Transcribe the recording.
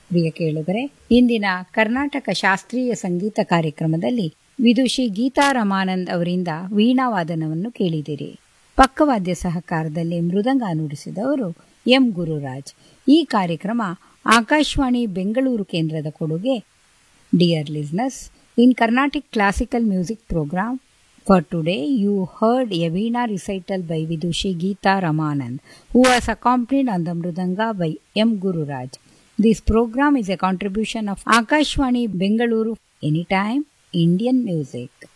ಪ್ರಿಯ ಕೇಳುಗರೆ ಇಂದಿನ ಕರ್ನಾಟಕ ಶಾಸ್ತ್ರೀಯ ಸಂಗೀತ ಕಾರ್ಯಕ್ರಮದಲ್ಲಿ ವಿದುಷಿ ಗೀತಾ ರಮಾನಂದ್ ಅವರಿಂದ ವೀಣಾವಾದನವನ್ನು ಕೇಳಿದಿರಿ ಪಕ್ಕವಾದ್ಯ ಸಹಕಾರದಲ್ಲಿ ಮೃದಂಗ ನುಡಿಸಿದವರು ಎಂ ಗುರುರಾಜ್ ಈ ಕಾರ್ಯಕ್ರಮ ಆಕಾಶವಾಣಿ ಬೆಂಗಳೂರು ಕೇಂದ್ರದ ಕೊಡುಗೆ dear listeners in Carnatic classical music programme For today, you heard a Veena recital by Vidushi Geeta Ramanand, who was accompanied on the Mrudanga by M. Gururaj. This program is a contribution of Akashwani Bengaluru Anytime Indian Music.